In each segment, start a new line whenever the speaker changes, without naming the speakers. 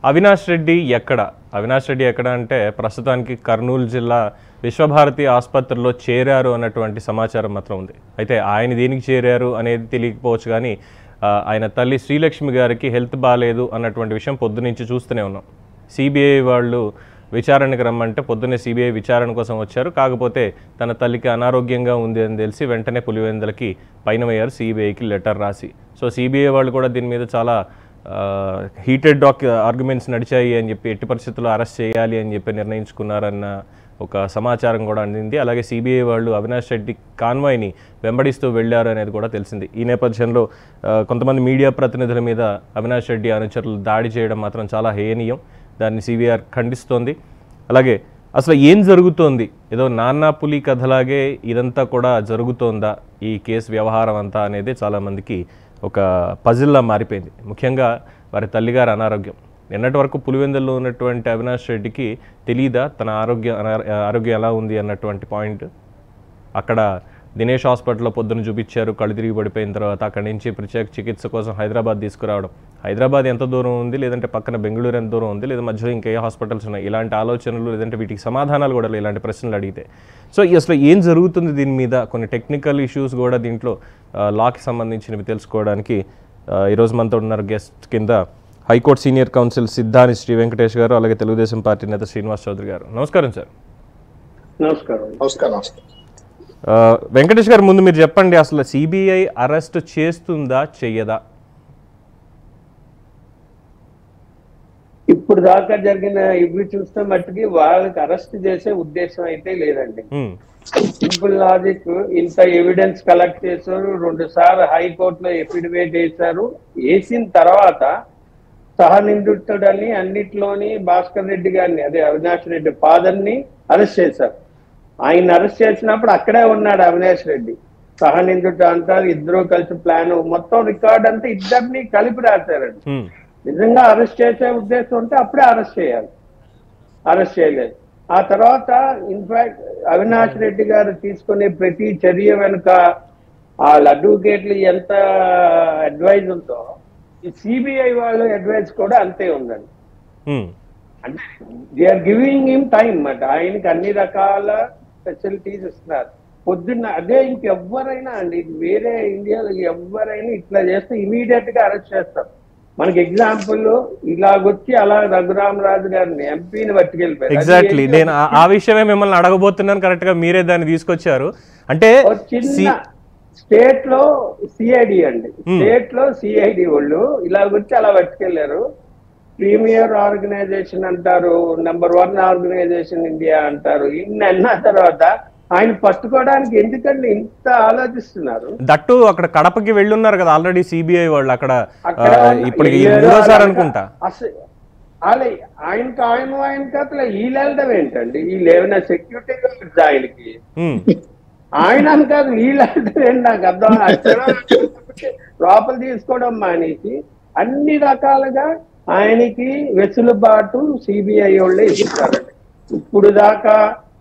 అవినాష్ రెడ్డి ఎక్కడ అవినాష్ రెడ్డి ఎక్కడ అంటే ప్రస్తుతానికి కర్నూలు జిల్లా విశ్వభారతి ఆసుపత్రిలో చేరారు అన్నటువంటి సమాచారం మాత్రం ఉంది అయితే ఆయన దేనికి చేరారు అనేది తెలియకపోవచ్చు కానీ ఆ, ఆయన తల్లి శ్రీలక్ష్మి గారికి హెల్త్ బాగాలేదు అన్నటువంటి విషయం పొద్దునుంచి చూస్తూనే ఉన్నాం సిబిఐ వాళ్ళు విచారణకు రమ్మంటే పొద్దున్నే సిబిఐ విచారణ కోసం వచ్చారు కాకపోతే తన తల్లికి అనారోగ్యంగా ఉంది అని తెలిసి వెంటనే పులివెందులకి పైన అయ్యారు సిబిఐకి లెటర్ రాసి సో సిబిఐ వాళ్ళు కూడా దీని మీద చాలా హీటెడ్ డాక్ ఆర్గ్యుమెంట్స్ నడిచాయి అని చెప్పి ఎట్టి పరిస్థితుల్లో అరెస్ట్ చేయాలి అని చెప్పి నిర్ణయించుకున్నారన్న ఒక సమాచారం కూడా అందింది అలాగే సిబిఐ వాళ్ళు అవినాష్ రెడ్డి కాన్వాయ్ని వెంబడిస్తూ వెళ్ళారు అనేది కూడా తెలిసింది ఈ నేపథ్యంలో ఆ, కొంతమంది మీడియా ప్రతినిధుల మీద అవినాష్ రెడ్డి అనుచరులు దాడి చేయడం మాత్రం చాలా హేయనీయం దాన్ని సిబిఆర్ ఖండిస్తోంది అలాగే అసలు ఏం జరుగుతోంది ఏదో నాన్నా పులి కథలాగే ఇదంతా కూడా జరుగుతోందా ఈ కేసు వ్యవహారం అంతా అనేది చాలామందికి ఒక పజిల్లా మారిపోయింది ముఖ్యంగా వారి తల్లిగారి అనారోగ్యం నిన్నటి వరకు పులివెందుల్లో ఉన్నటువంటి అవినాష్ రెడ్డికి తెలియదా తన ఆరోగ్యం అనా- ఆరోగ్యం ఎలా ఉంది అన్నటువంటి పాయింట్ అక్కడ దినేష్ హాస్పిటల్లో పొద్దున చూపించారు కళ్ళు తిరిగి పడిపోయిన తర్వాత అక్కడి నుంచి ప్రత్యేక చికిత్స కోసం హైదరాబాద్ తీసుకురావడం హైదరాబాద్ ఎంత దూరం ఉంది లేదంటే పక్కన బెంగళూరు ఎంత దూరం ఉంది లేదా మధ్యలో ఇంకా ఏ హాస్పిటల్స్ ఉన్నాయి ఇలాంటి ఆలోచనలు లేదంటే వీటికి సమాధానాలు కూడా లేవు, ఇలాంటి ప్రశ్నలు అడిగితే సో ఈ అసలు ఏం జరుగుతుంది దీని మీద కొన్ని టెక్నికల్ ఇష్యూస్ కూడా దీంట్లో ఆ, లాకి సంబంధించినవి తెలుసుకోవడానికి ఆ, ఈరోజు మనతో ఉన్నారు గెస్ట్ కింద హైకోర్టు సీనియర్ కౌన్సిల్ సిద్ధాని శ్రీ వెంకటేష్ గారు అలాగే తెలుగుదేశం పార్టీ నేత శ్రీనివాస్ చౌదరి గారు నమస్కారం సార్
నమస్కారం
నమస్కారం నమస్కారం
ఆ, వెంకటేష్ గారు ముందు మీరు చెప్పండి అసలు సిబిఐ అరెస్ట్ చేస్తుందా చెయ్యదా
ఇప్పుడు దాకా జరిగిన ఇవి చూస్తే మట్టుకి వాళ్ళకి అరెస్ట్ చేసే ఉద్దేశం అయితే లేదండి
ఉమ్,
సింపుల్ లాజిక్ ఇంత ఎవిడెన్స్ కలెక్ట్ చేశారు రెండు సార్లు హైకోర్టులో ఎఫిడవిట్ వేశారు వేసిన తర్వాత సహనిందితుడని అన్నిట్లోని భాస్కర్ రెడ్డి గారిని అదే అవినాష్ రెడ్డి ఫాదర్ ని అరెస్ట్ చేశారు ఆయన అరెస్ట్ చేసినప్పుడు అక్కడే ఉన్నాడు అవినాష్ రెడ్డి సహనిందుడు అంటారు ఇద్దరు కలిసి ప్లాన్ మొత్తం రికార్డ్ అంతా ఇద్దరిని కలిపి రాశారండి
ఉమ్,
నిజంగా అరెస్ట్ చేసే ఉద్దేశం ఉంటే అప్పుడే అరెస్ట్ చేయాలి అరెస్ట్ చేయలేదు ఆ తర్వాత ఇన్ఫాక్ట్ అవినాష్ రెడ్డి గారు తీసుకునే ప్రతి చర్య వెనుక వాళ్ళ అడ్వకేట్లు ఎంత అడ్వైజ్ ఉందో ఈ సిబిఐ వాళ్ళ అడ్వైజ్ కూడా అంతే ఉందండి
ఉమ్,
అంటే they are giving him time అన్నమాట ఆయనకి అన్ని రకాల ఫెసిలిటీస్ ఇస్తున్నారు పొద్దున్న అదే ఇంకెవ్వరైనా అండి వేరే ఇండియాలో ఎవరైనా ఇట్లా చేస్తే ఇమీడియట్ గా అరెస్ట్ చేస్తారు మనకి ఎగ్జాంపుల్ ఇలాగొచ్చి అలా రఘురామరాజు గారిని ఎంపీని పట్టుకెళ్ళిపోయారు
ఎగ్జాక్ట్లీ నేను ఆ- ఆ విషయమే మిమ్మల్ని అడగబోతున్నాను కరెక్ట్ గా మీరే దాన్ని తీసుకొచ్చారు అంటే
ఒక చిన్న
సి-
స్టేట్ లో సిఐడి అండి స్టేట్ లో సిఐడి వాళ్ళు ఇలాగొచ్చి అలా పట్టుకెళ్లారు ప్రీమియర్ ఆర్గనైజేషన్ అంటారు నెంబర్ వన్ ఆర్గనైజేషన్ ఇండియా అంటారు ఇన్ని అన్న తర్వాత ఆయన పట్టుకోవడానికి ఎందుకండి ఇంత ఆలోచిస్తున్నారు
దట్టు అక్కడ కడపకి వెళ్ళున్నారు కదా ఆల్రెడీ సిబిఐ వాళ్ళు అక్కడ
అక్కడ
ఆ, ఇప్పటికి
వెళ్ళారు,
మూడోసారి
అలాగా
అనుకుంటా
అసలు అలా ఆయనకి ఆయన ఆయనకి అసలు వీళ్ళు వెళ్ళడం ఏంటండి వీళ్ళు ఏమైనా సెక్యూరిటీ గార్డ్స్ ఆయనకి
ఉమ్,
ఆయన అని కాదు వీళ్ళు అంటే నాకు అర్థం అక్షరం లోపల తీసుకోవడం మానేసి అన్ని రకాలుగా ఆయనకి వెసులుబాటు సిబిఐ వాళ్ళే ఇస్తారండి ఇప్పుడు దాకా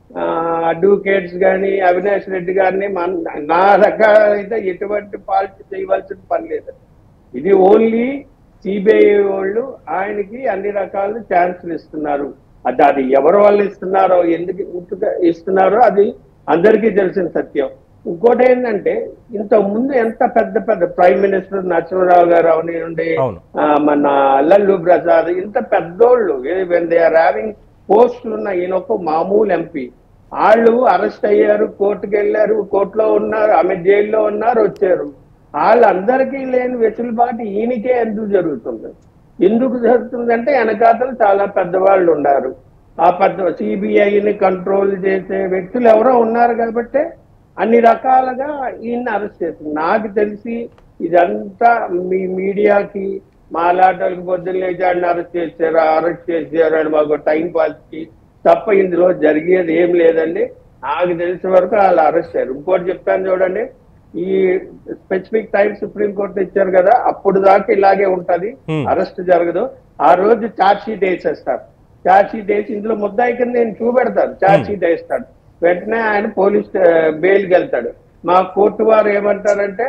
అడ్వకేట్స్ కానీ అవినాష్ రెడ్డి గారిని మన నా రకాల అయితే ఎటువంటి పాలిటీ చేయవలసిన పని లేదు ఇది ఓన్లీ సిబిఐ వాళ్ళు ఆయనకి అన్ని రకాల ఛాన్సులు ఇస్తున్నారు అది అది ఎవరి వాళ్ళు ఇస్తున్నారో ఎందుకు ఉట్టుగా ఇస్తున్నారో అది అందరికీ తెలిసిన సత్యం ఇంకోటి ఏంటంటే ఇంత ముందు ఎంత పెద్ద పెద్ద ప్రైమ్ మినిస్టర్ నరసింహరావు గారు అవనివ్వండి
అవును.
ఆ, మన లల్లు ప్రసాద్ ఇంత పెద్దోళ్ళు వెన్ దే ఆర్ హ్యావింగ్ పోస్టులు ఉన్న ఈయన ఒక మామూలు ఎంపీ వాళ్ళు అరెస్ట్ అయ్యారు కోర్టుకు వెళ్ళారు కోర్టులో ఉన్నారు ఆమె జైల్లో ఉన్నారు వచ్చారు వాళ్ళందరికీ లేని వెసులుబాటు ఈయనకే ఎందుకు జరుగుతుంది ఎందుకు జరుగుతుందంటే వెనకాతలు చాలా పెద్దవాళ్ళు ఉన్నారు ఆ పెద్ద సిబిఐని కంట్రోల్ చేసే వ్యక్తులు ఎవరో ఉన్నారు కాబట్టి అన్ని రకాలుగా ఈయన్ని అరెస్ట్ చేస్తుంది నాకు తెలిసి ఇదంతా మీ మీడియాకి మా లాటలకు పొద్దున్న లేచాడిని అరెస్ట్ చేశారు అరెస్ట్ చేశారు అని మాకు టైం పాస్ కి తప్ప ఇందులో జరిగేది ఏం లేదండి నాకు తెలిసిన వరకు వాళ్ళు అరెస్ట్ అయ్యారు ఇంకోటి చెప్తాను చూడండి ఈ స్పెసిఫిక్ టైం సుప్రీం కోర్టు ఇచ్చారు కదా అప్పుడు దాకా ఇలాగే ఉంటది
Hmm.
అరెస్ట్ జరగదు ఆ రోజు ఛార్జ్ షీట్ వేసేస్తారు ఛార్జ్ షీట్ వేసి ఇందులో ముద్దాయి కింద నేను చూపెడతాను ఛార్జ్ షీట్ వేస్తాడు వెంటనే ఆయన పోలీస్ బెయిల్కి వెళ్తాడు మా కోర్టు వారు ఏమంటారంటే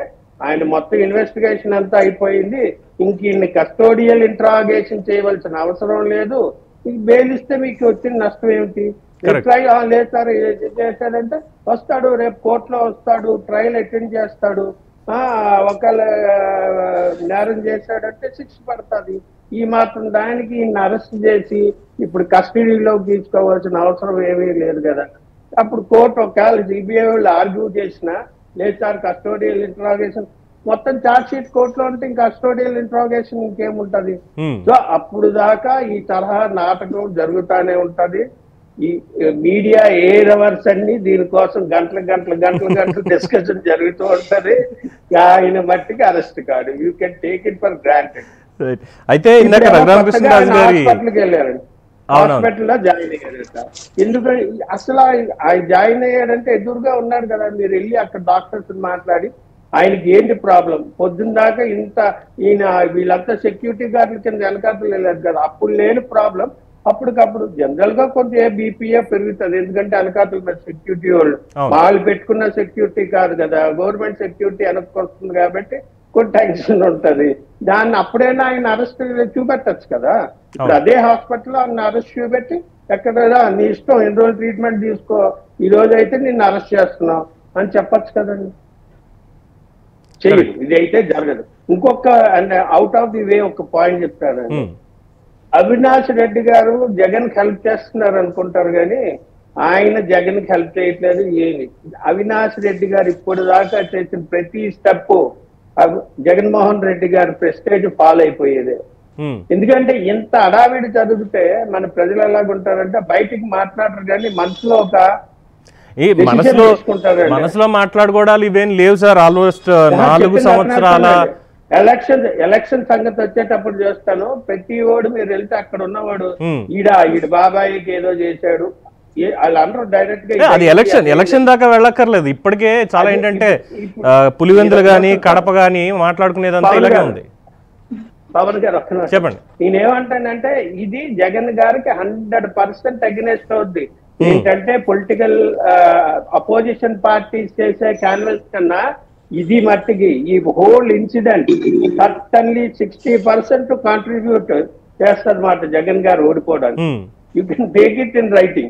ఆయన మొత్తం ఇన్వెస్టిగేషన్ అంతా అయిపోయింది ఇంక ఇన్ని కస్టోడియల్ ఇంట్రాగేషన్ చేయవలసిన అవసరం లేదు ఇంక బెయిల్ ఇస్తే మీకు వచ్చిన నష్టం ఏమిటి
Correct.
ట్రయల్ ఆ, లేదు సార్ ఇది చేశాడంటే వస్తాడు రేపు కోర్టులో వస్తాడు ట్రయల్ అటెండ్ చేస్తాడు ఆ ఒకవేళ ఆ, నేరం చేశాడంటే శిక్ష పడుతుంది ఈ మాత్రం దానికి ఈయన అరెస్ట్ చేసి ఇప్పుడు కస్టడీలోకి తీసుకోవాల్సిన అవసరం ఏమీ లేదు కదా అప్పుడు కోర్టు ఒకవేళ సిబిఐ వాళ్ళు ఆర్గ్యూ చేసినా లేదు సార్ కస్టోడియల్ ఇంట్రాగేషన్ మొత్తం ఛార్జ్ షీట్ కోర్టులో ఉంటే ఇంకా కస్టోడియల్ ఇంట్రాగేషన్ ఇంకేముంటది
హ్మ్.
సో అప్పుడు దాకా ఈ తరహా నాటకం జరుగుతానే ఉంటది ఈ మీడియా ఏ రవర్స్ అన్ని దీనికోసం గంటల గంటల గంటల గంటలు డిస్కషన్ జరుగుతూ ఉంటది ఆయన మట్టికి అరెస్ట్ కాడు you can take it for granted
Right. అయితే ఇందాక రఘురామకృష్ణరాజు గారి
హాస్పిటల్కి వెళ్ళారండి
అవునవును.
హాస్పిటల్ లో జాయిన్ అయ్యారట ఎందుకంటే అసలు ఆయన- ఆయన జాయిన్ అయ్యాడంటే ఎదురుగా ఉన్నాడు కదా మీరు వెళ్ళి అక్కడ డాక్టర్స్ మాట్లాడి ఆయనకి ఏంటి ప్రాబ్లం పొద్దున్న దాకా ఇంత ఈయన వీళ్ళంతా సెక్యూరిటీ గార్డుల కింద వెనకాతలు వెళ్ళారు కదా అప్పుడు లేని ప్రాబ్లం అప్పటికప్పుడు జనరల్ గా కొంత బీపీఏ పెరుగుతుంది ఎందుకంటే వెనకాతల మీద సెక్యూరిటీ వాళ్ళు
అవును.
వాళ్ళు పెట్టుకున్న సెక్యూరిటీ కాదు కదా గవర్నమెంట్ సెక్యూరిటీ వెనక్కొస్తుంది కాబట్టి కొంచెం టెన్షన్ ఉంటది దాన్ని అప్పుడైనా ఆయన అరెస్ట్ చూపెట్టచ్చు కదా ఇప్పుడు
అవును.
అదే హాస్పిటల్ ఆయన అరెస్ట్ చూపెట్టి ఎక్కడ నీ ఇష్టం ఎన్ని రోజులు ట్రీట్మెంట్ తీసుకో ఈ రోజు అయితే నిన్ను అరెస్ట్ చేస్తున్నావు అని చెప్పొచ్చు కదండి చెయ్యదు ఇది అయితే జరగదు ఇంకొక అంటే అవుట్ ఆఫ్ ది వే ఒక పాయింట్ చెప్తానండి
హ్మ్.
అవినాష్ రెడ్డి గారు జగన్ హెల్ప్ చేస్తున్నారు అనుకుంటారు కానీ ఆయన జగన్ హెల్ప్ చేయట్లేదు ఏమి అవినాష్ రెడ్డి గారు ఇప్పుడు దాకా చేసిన ప్రతి స్టెప్ జగన్మోహన్ రెడ్డి గారి ప్రెస్టేజ్ ఫాలో అయిపోయేది
హ్మ్.
ఎందుకంటే ఇంత అడావిడి చదివితే మన ప్రజలు ఎలాగుంటారంటే బయటికి మాట్లాడరు కానీ మనసులో ఒక
ఈ
Decision
మనసులో
తీసుకుంటారండి.
మనసులో మాట్లాడుకోవడాలు ఇవేం లేవు సార్ ఆల్మోస్ట్ నాలుగు సంవత్సరాల
ఎలక్షన్ ఎలక్షన్ సంగతి వచ్చేటప్పుడు చేస్తాను ప్రతి ఓడు మీరు వెళ్తే అక్కడ ఉన్నవాడు
Hmm.
ఈడ ఈడ బాబాయికి ఏదో చేశాడు ఏ- వాళ్ళందరూ డైరెక్ట్
ఏ, అది ఎలక్షన్ ఎలక్షన్ దాకా వెళ్ళక్కర్లేదు ఇప్పటికే చాలా ఏంటంటే ఆ, పులివెందులు గాని కడప గాని మాట్లాడుకునేదంతా
పవన్
ఇలాగే
గారు.
ఉంది
పవన్ గారు ఒక్క నిమిషం.
చెప్పండి
నేనేమంటానంటే ఇది జగన్ గారికి హండ్రెడ్ పర్సెంట్ అగ్నెస్ట్ అవుద్ది
Hmm.
ఏంటంటే పొలిటికల్ అపోజిషన్ పార్టీస్ చేసే క్యాన్వస్ కన్నా ఇది మట్టికి ఈ whole incident certainly sixty percent contribute చేస్తారన్నమాట జగన్ గారు ఓడిపోవడానికి
hmm.
You can take it in writing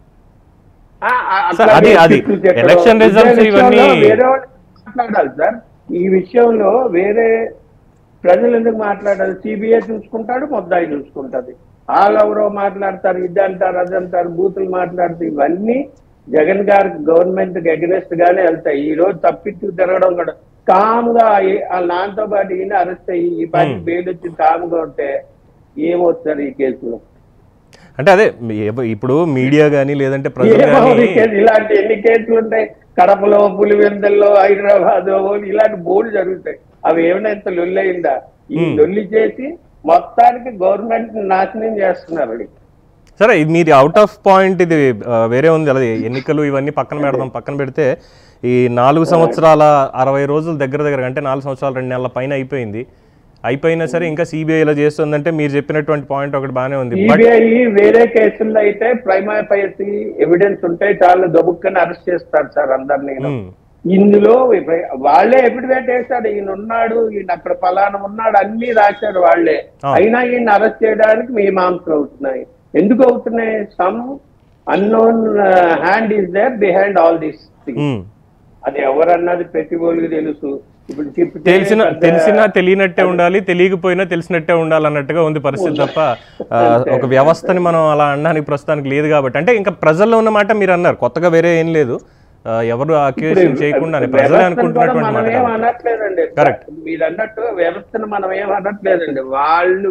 sir, అది- అది election results ఇవన్నీ-
వేరే వాళ్ళు మాట్లాడాలి సార్ ఈ విషయంలో వేరే ప్రజలు ఎందుకు మాట్లాడాలి సిబిఐ చూసుకుంటాడు ముద్దాయి చూసుకుంటది వాళ్ళు ఎవరో మాట్లాడతారు ఇది అంటారు అది అంటారు బూతులు మాట్లాడతారు ఇవన్నీ జగన్ గారికి గవర్నమెంట్ కి అగెనెస్ట్ గానే వెళ్తాయి ఈ రోజు తప్పించు తిరగడం కూడా కామ్గా ఏ- వాళ్ళ నాన్నతో పాటు ఈయన అరెస్ట్ అయ్యి ఈ పాటి
Hmm.
బెయిల్ వచ్చి కామ్గా ఉంటే ఏమవుతారు ఈ కేసులో
అంటే అదే ఎవ- ఇప్పుడు మీడియా గానీ లేదంటే ప్రజలు
ఏమో
గానీ
ఈ కేసు- ఇలాంటి ఎన్ని కేసులు ఉంటాయి కడపలో పులివెందల్లో హైదరాబాద్ ఇలాంటి బోర్డు జరుగుతాయి అవి ఏమైనా ఇంత లొల్లి అయిందా ఈ
Hmm.
లొల్లి చేసి మొత్తానికి గవర్నమెంట్ నాశనం చేస్తున్నారు అది.
సరే ఇది మీది అవుట్ ఆఫ్ పాయింట్ ఇది ఆ, వేరే ఉంది అలా ఎన్నికలు ఇవన్నీ పక్కన పెడదాం పక్కన పెడితే ఈ నాలుగు సంవత్సరాల అరవై రోజులు దగ్గర దగ్గర అంటే నాలుగు సంవత్సరాలు రెండు నెలల పైన అయిపోయింది అయిపోయినా సరే ఇంకా సిబిఐ ఇలా చేస్తుందంటే మీరు చెప్పినటువంటి పాయింట్ ఒకటి బాగానే ఉంది బట్
సిబిఐ వేరే కేసుల్లో అయితే ప్రైమాపయసి ఎవిడెన్స్ ఉంటే చాలా దొబుక్కని అరెస్ట్ చేస్తారు సార్ అందరినీ ఇందులో వాళ్ళే ఎఫిడవిట్ వేశాడు ఈయన ఉన్నాడు ఈయన అక్కడ ఫలానా ఉన్నాడు అన్ని రాశారు వాళ్ళే
ఆ.
అయినా ఈయన అరెస్ట్ చేయడానికి మీమాంసలు అవుతున్నాయి ఎందుకు అవుతున్నాయి some unknown hand is there behind all these things అది ఎవరన్నది ప్రతి ఒళ్ళకి తెలుసు ఇప్పుడు చెప్తే
తెలిసిన
పెద్ద-
తెలిసినా తెలియనట్టే ఉండాలి తెలియకపోయినా తెలిసినట్టే ఉండాలి అన్నట్టుగా ఉంది పరిస్థితి తప్ప ఆ, ఒక వ్యవస్థని మనం అలా అనడానికి ప్రస్తుతానికి లేదు కాబట్టి అంటే ఇంకా ప్రజల్లో ఉన్న మాట మీరు అన్నారు కొత్తగా వేరే ఏం లేదు ఆ, ఎవరు అక్యూజేషన్ చేయకుండా ప్రజలే
వ్యవస్థను కూడా
అనుకుంటున్నటువంటి
మనం
మాట
ఏం
కాబట్టి.
అనట్లేదండి
Correct.
మీరు అన్నట్టు వ్యవస్థను మనం ఏం అనట్లేదండి వాళ్ళు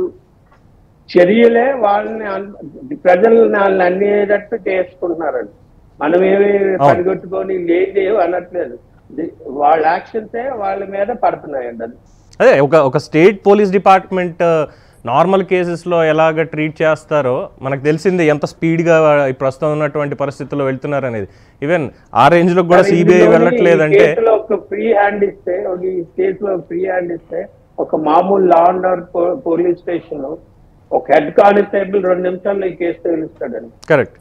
చర్యలే వాళ్ళని అన్- ప్రజల్ని వాళ్ళని అన్నేటట్టు చేసుకుంటున్నారండి మనం ఏమి పనిగొట్టుకొని లేదు అనట్లేదు ది- వాళ్ళ యాక్షన్సే వాళ్ళ మీద పడుతున్నాయండి అది
అదే ఒక ఒక స్టేట్ పోలీస్ డిపార్ట్మెంట్ నార్మల్ కేసెస్లో ఎలాగ ట్రీట్ చేస్తారో మనకు తెలిసింది ఎంత స్పీడ్గా ప్రస్తుతం ఉన్నటువంటి పరిస్థితుల్లో వెళ్తున్నారు అనేది ఈవెన్ ఆ రేంజ్లో కూడా సిబిఐ
ఇందులోని
వెళ్ళట్లేదంటే
ఈ కేసులో ఒక ఫ్రీ హ్యాండ్ ఇస్తే ఒక ఈ కేసులో ఫ్రీ హ్యాండ్ ఇస్తే ఒక మామూలు law and order police station ఒక హెడ్ కానిస్టేబుల్ రెండు నిమిషాల్లో ఈ కేసు తెలుస్తాడండి
కరెక్ట్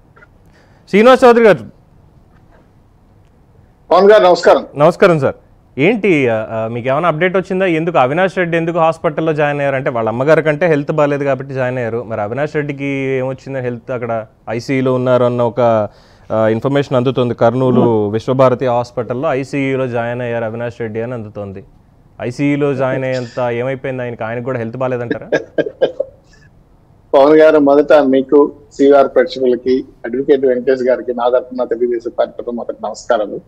శ్రీనివాస్ చౌదరి గారు
పవన్ గారు నమస్కారం
నమస్కారం సార్ ఏంటి ఆ, ఆ, మీకు ఏమైనా అప్డేట్ వచ్చిందా ఎందుకు అవినాష్ రెడ్డి ఎందుకు హాస్పిటల్లో జాయిన్ అయ్యారు అంటే వాళ్ళ అమ్మగారి కంటే హెల్త్ బాగాలేదు కాబట్టి జాయిన్ అయ్యారు మరి అవినాష్ రెడ్డికి ఏమొచ్చిందో హెల్త్ అక్కడ ఐసీయూలో ఉన్నారు అన్న ఒక ఇన్ఫర్మేషన్ అందుతుంది కర్నూలు విశ్వభారతి హాస్పిటల్లో ఐసీయూలో జాయిన్ అయ్యారు అవినాష్ రెడ్డి అని అందుతోంది ఐసీయూలో జాయిన్ అయ్యేంత ఏమైపోయింది ఆయనకి ఆయనకు కూడా హెల్త్ బాగాలేదంటారా
పవన్ గారు మొదట మీకు సిఆర్ ప్రేక్షకులకి అడ్వకేట్ వెంకటేష్ గారికి నా తరఫున తెలుగుదేశం పార్టీ తరఫున మొదటి నమస్కారాలు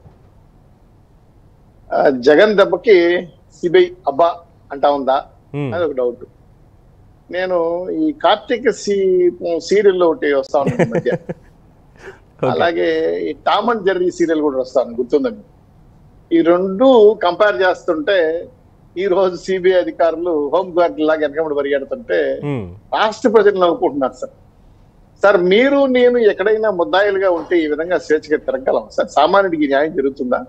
ఆ, జగన్ దెబ్బకి సిబిఐ అబ్బా అంటా ఉందా
Hmm.
అది ఒక డౌట్ నేను ఈ కార్తీక సీ సీరియల్ ఒకటి వస్తా ఉన్నాను ఈ మధ్య
Okay.
అలాగే ఈ టామ్ అండ్ జెర్రీ సీరియల్ కూడా వస్తాను గుర్తుందండి ఈ రెండు కంపేర్ చేస్తుంటే ఈ రోజు సిబిఐ అధికారులు హోమ్ గార్డ్ లాగా వెనకబడి పరిగెడుతుంటే
Hmm.
రాష్ట్ర ప్రజలు నవ్వుకుంటున్నారు సార్ సార్ మీరు నేను ఎక్కడైనా ముద్దాయిలుగా ఉంటే ఈ విధంగా స్వేచ్ఛగా తిరగలం సార్ సామాన్యుడికి న్యాయం జరుగుతుందా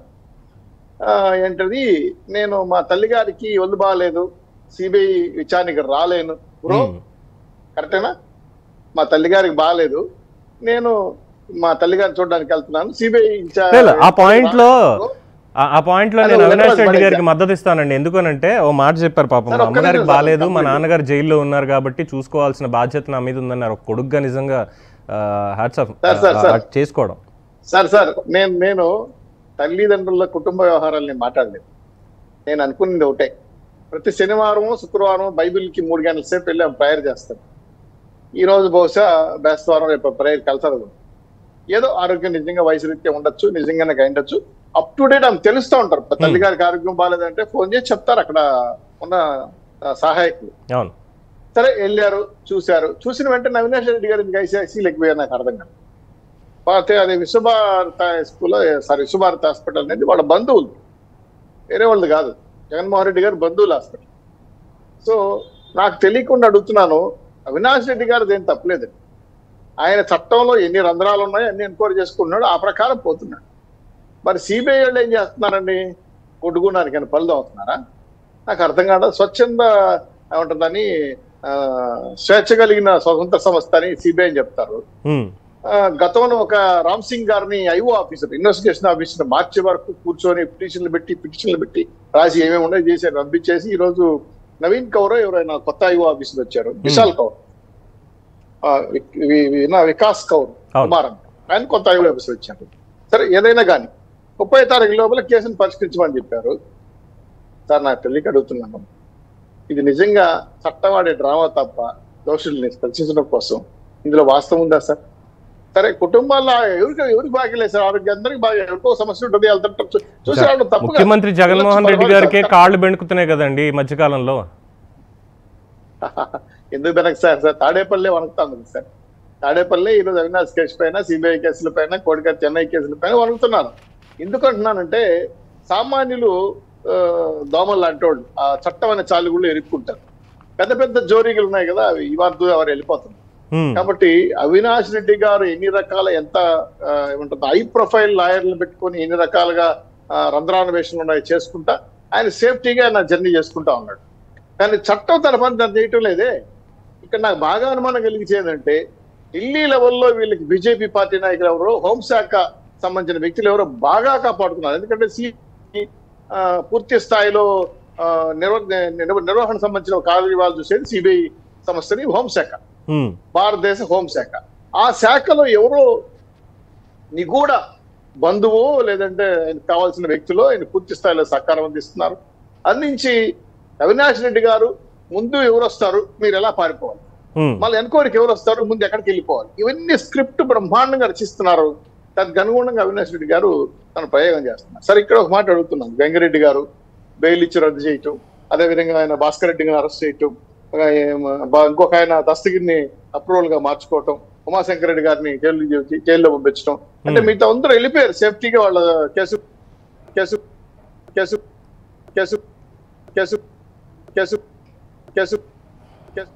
ఆ, ఏంటది నేను మా తల్లి గారికి ఒళ్ళు బాగాలేదు సిబిఐ విచారణకి రాలేను బ్రో
Hmm.
కరెక్టేనా మా తల్లి గారికి బాగాలేదు నేను మా తల్లి గారిని చూడడానికి వెళ్తున్నాను సిబిఐ
లేదు, ఆ point లో ఆ- ఆ పాయింట్ లో
అదే
నేను
ఒక
అవినాష్
నిమిషం
రెడ్డి
పడేసా.
గారికి మద్దతు ఇస్తానండి ఎందుకనంటే ఓ మాట చెప్పారు పాపం
సార్,
మా
ఒక్క
అమ్మగారికి
నిమిషం
బాగాలేదు
సార్,
మా
కంప్లీట్
నాన్నగారు జైల్లో ఉన్నారు కాబట్టి చూసుకోవాల్సిన బాధ్యత నా మీద ఉందన్నారు ఒక కొడుకుగా నిజంగా hats off
sir, sir, sir.
చేసుకోవడం
సార్ సార్ నేను నేను తల్లిదండ్రుల కుటుంబ వ్యవహారాలని మాట్లాడలేదు నేను అనుకున్నది ఒకటే ప్రతి శనివారం శుక్రవారం బైబిల్కి మూడు గంటల సేపు వెళ్ళి ప్రేయర్ చేస్తాను ఈ రోజు బహుశా బేస్తవారం రేపు ప్రేయర్ కలుతుంది కూడా. ఏదో ఆరోగ్యం నిజంగా వయసు రీత్యా ఉండొచ్చు నిజంగానే ఉండొచ్చు అప్ టు డేట్ ఆమె తెలుస్తూ ఉంటారు తల్లి గారికి ఆరోగ్యం బాగాలేదంటే ఫోన్ చేసి చెప్తారు అక్కడ ఉన్న ఆ, సహాయకులు
అవును
సరే వెళ్ళారు చూశారు చూసిన వెంటనే అవినాష్ రెడ్డి గారి ఐసీసీలోకి పోయారు నాకు అర్థం కాదు పోతే అది Vishwabharata school sorry Vishwabharata hospital అనేది వాళ్ళ బంధువులు వేరే వాళ్ళది కాదు జగన్మోహన్ రెడ్డి గారు బంధువుల హాస్పిటల్ సో నాకు తెలియకుండా అడుగుతున్నాను అవినాష్ రెడ్డి గారిది ఏం తప్పలేదు ఆయన చట్టంలో ఎన్ని రంధ్రాలు ఉన్నాయో అన్ని ఎంక్వైరీ చేసుకుంటున్నాడు ఆ ప్రకారం పోతున్నాడు మరి సిబిఐ వాళ్ళు ఏం చేస్తున్నారండి కొట్టుకున్నానికి అని పనులు అవుతున్నారా నాకు అర్థం కాదు స్వచ్ఛంద ఏమంటుందని ఆ, స్వేచ్ఛ కలిగిన స్వతంత్ర సంస్థ అని సిబిఐ అని చెప్తారు
Hmm.
ఆ, గతంలో ఒక రామ్ సింగ్ గారిని ఐఓ ఆఫీసర్ ఇన్వెస్టిగేషన్ ఆఫీసర్ మార్చి వరకు కూర్చొని పిటిషన్లు పెట్టి పిటిషన్లు పెట్టి రాసి ఏమేమి ఉన్నాయో చేశారు పంపించేసి ఈ రోజు నవీన్ కౌర్ ఎవరైనా కొత్త ఐఓ ఆఫీసర్ వచ్చారు విశాల్ కౌర్ ఆ, వి- వి- వి- నా వికాస్ కౌర్
అవును.
కుమార్ అంట. ఆయన కొత్త ఐఓ ఆఫీసర్ వచ్చారు సరే ఏదైనా కానీ ముప్పై తారీఖు లోపల కేసును పరిష్కరించమని చెప్పారు సార్ నాకు తెలియక అడుగుతున్నాను ఇది నిజంగా చట్టవాడే డ్రామా తప్ప దోషుల్ని రక్షించడం కోసం ఇందులో వాస్తవం ఉందా సార్ సరే కుటుంబాల్లో ఎవరికి ఎవరికి బాగా లేదు సార్ ఆరోగ్యం అందరికి బాగా ఎవరికో సమస్య ఉంటుంది వెళ్తుంటారు చూ- చూసి రావడం తప్పు కాదు.
ముఖ్యమంత్రి జగన్మోహన్ రెడ్డి
వెళ్ళొచ్చు,
గారికే
పర్వాలేదు
కాళ్ళు బెణుకుతున్నాయి కదండి ఈ మధ్యకాలంలో
సార్. ఎందుకు వెనక్కి సార్ సార్ తాడేపల్లి వణుకుతాం కదా సార్ తాడేపల్లి ఈరోజు అవినాష్ కేసు పైన సిబిఐ కేసుల పైన కోడిక చెన్నై కేసుల పైన వణుకుతున్నారు ఎందుకు అంటున్నానంటే సామాన్యులు ఆ, దోమలు లాంటి వాళ్ళు ఆ చట్టం అనే చాలుగుళ్ళు ఎరుక్కుంటారు పెద్ద పెద్ద జోరీలు ఉన్నాయి కదా అవి ఇవార్దు ఎవరు వెళ్ళిపోతున్నారు
Hmm.
కాబట్టి అవినాష్ రెడ్డి గారు ఎన్ని రకాల ఎంత ఆ, ఏమంటుంది హై ప్రొఫైల్ లాయర్లు పెట్టుకొని ఎన్ని రకాలుగా ఆ, రంధ్రాన్వేషణలు ఉన్నాయి చేసుకుంటా ఆయన సేఫ్టీగా ఆయన జర్నీ చేసుకుంటా ఉన్నాడు కానీ చట్టం తన పని తను చేయటం లేదే ఇక్కడ నాకు బాగా అనుమానం కలిగించేదంటే ఢిల్లీ లెవెల్లో వీళ్ళకి బీజేపీ పార్టీ నాయకులు ఎవరో హోంశాఖ సంబంధించిన వ్యక్తులు ఎవరో బాగా కాపాడుతున్నారు ఎందుకంటే సి ఆ, పూర్తి స్థాయిలో ఆ, నిర్వ నిర్వ- నిర్వహణ సంబంధించిన కార్యవాళ్ళు చూసేది సిబిఐ సంస్థని హోంశాఖ
Hmm.
భారతదేశ హోంశాఖ ఆ శాఖలో ఎవరో నిగూఢ బంధువు లేదంటే ఆయనకు కావాల్సిన వ్యక్తులు ఆయన పూర్తి స్థాయిలో సహకారం అందిస్తున్నారు అందించి అవినాష్ రెడ్డి గారు ముందు ఎవరు వస్తారు మీరు ఎలా పారిపోవాలి
Hmm.
మళ్ళీ ఎన్క్వైరీకి ఎవరు వస్తారు ముందు ఎక్కడికి వెళ్ళిపోవాలి ఇవన్నీ స్క్రిప్ట్ బ్రహ్మాండంగా రచిస్తున్నారు దానికి అనుగుణంగా అవినాష్ రెడ్డి గారు తన ప్రయోగం చేస్తున్నారు సరే ఇక్కడ ఒక మాట అడుగుతున్నాను వెంకరెడ్డి గారు బెయిల్ ఇచ్చి రద్దు చేయటం అదేవిధంగా ఆయన భాస్కర్ రెడ్డి గారిని అరెస్ట్ చేయటం ఆ, ఏం, బా- ఇంకొక ఆయన దస్తగిరిని అప్రూవల్ గా మార్చుకోవటం ఉమాశంకర్ రెడ్డి గారిని జైలు జైల్లో పంపించడం అంటే
Hmm.
మిగతా అందరూ వెళ్ళిపోయారు సేఫ్టీగా వాళ్ళ case case case case case case case case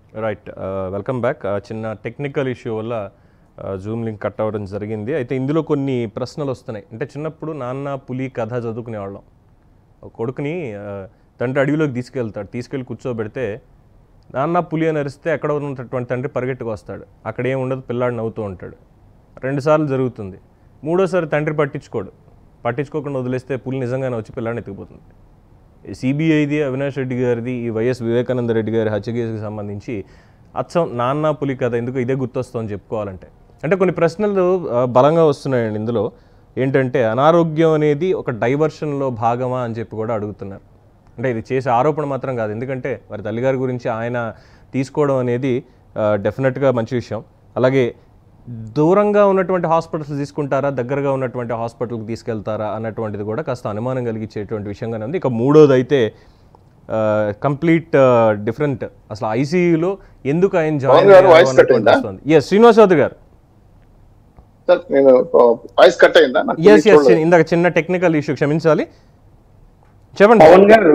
right welcome back చిన్న టెక్నికల్ ఇష్యూ వల్ల జూమ్ లింక్ కట్ అవ్వడం జరిగింది అయితే ఇందులో కొన్ని ప్రశ్నలు వస్తున్నాయి అంటే చిన్నప్పుడు నాన్న పులి కథ చదువుకునేవాళ్ళం ఒక కొడుకుని ఆ, తండ్రి అడవిలోకి తీసుకెళ్తాడు తీసుకెళ్ళి కూర్చోబెడితే నాన్న పులి అని అరిస్తే ఎక్కడ ఉన్నటువంటి తండ్రి పరిగెట్టుకు వస్తాడు అక్కడ ఏం ఉండదు పిల్లాడు నవ్వుతూ ఉంటాడు రెండుసార్లు జరుగుతుంది మూడోసారి తండ్రి పట్టించుకోడు పట్టించుకోకుండా వదిలేస్తే పులి నిజంగానే వచ్చి పిల్లాడిని ఎత్తుకుపోతుంది సిబిఐది అవినాష్ రెడ్డి గారిది ఈ వైఎస్ వివేకానంద రెడ్డి గారి హత్య కేసుకి సంబంధించి అచ్చం నాన్న పులి కథ ఎందుకు ఇదే గుర్తొస్తుందని చెప్పుకోవాలంటే అంటే కొన్ని ప్రశ్నలు ఆ, బలంగా వస్తున్నాయండి ఇందులో ఏంటంటే అనారోగ్యం అనేది ఒక డైవర్షన్లో భాగమా అని చెప్పి కూడా అడుగుతున్నారు అంటే ఇది చేసే ఆరోపణ మాత్రం కాదు ఎందుకంటే వారి తల్లిగారి గురించి ఆయన తీసుకోవడం అనేది డెఫినెట్గా మంచి విషయం అలాగే దూరంగా ఉన్నటువంటి హాస్పిటల్స్ తీసుకుంటారా దగ్గరగా ఉన్నటువంటి హాస్పిటల్కి తీసుకెళ్తారా అన్నటువంటిది కూడా కాస్త అనుమానం కలిగించేటువంటి విషయంగానే ఉంది ఇక మూడోది అయితే కంప్లీట్ డిఫరెంట్ అసలు ఐసీయూలో ఎందుకు ఆయన జాయిన్
పవన్ గారు voice cut అయిందా?
ఎస్ శ్రీనివాస్ చౌదరి గారు
సార్ నేను వాయిస్ కట్ అయిందా నాకు
ఎస్ ఎస్
చూడలేదు.
ఇందాక చిన్న టెక్నికల్ ఇష్యూ క్షమించాలి చెప్పండి
పవన్ గారు